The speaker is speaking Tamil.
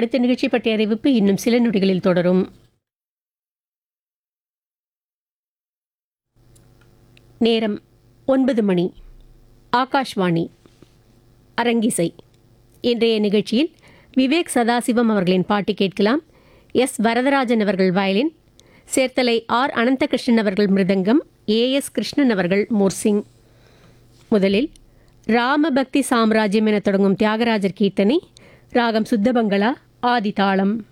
அடுத்த நிகழ்ச்சி பற்றிய அறிவிப்பு இன்னும் சில நொடிகளில் தொடரும் நேரம் ஒன்பது மணி ஆகாஷ்வாணி அரங்கிசை இன்றைய நிகழ்ச்சியில் விவேக் சதாசிவம் அவர்களின் பாட்டு கேட்கலாம் எஸ் வரதராஜன் அவர்கள் வயலின் சேர்த்தலை ஆர் அனந்தகிருஷ்ணன் அவர்கள் மிருதங்கம் ஏ எஸ் கிருஷ்ணன் அவர்கள் மோர்சிங் முதலில் ராமபக்தி சாம்ராஜ்யம் என தொடங்கும் தியாகராஜர் கீர்த்தனை ராகம் சுத்தபங்களா ஆதி தாளம்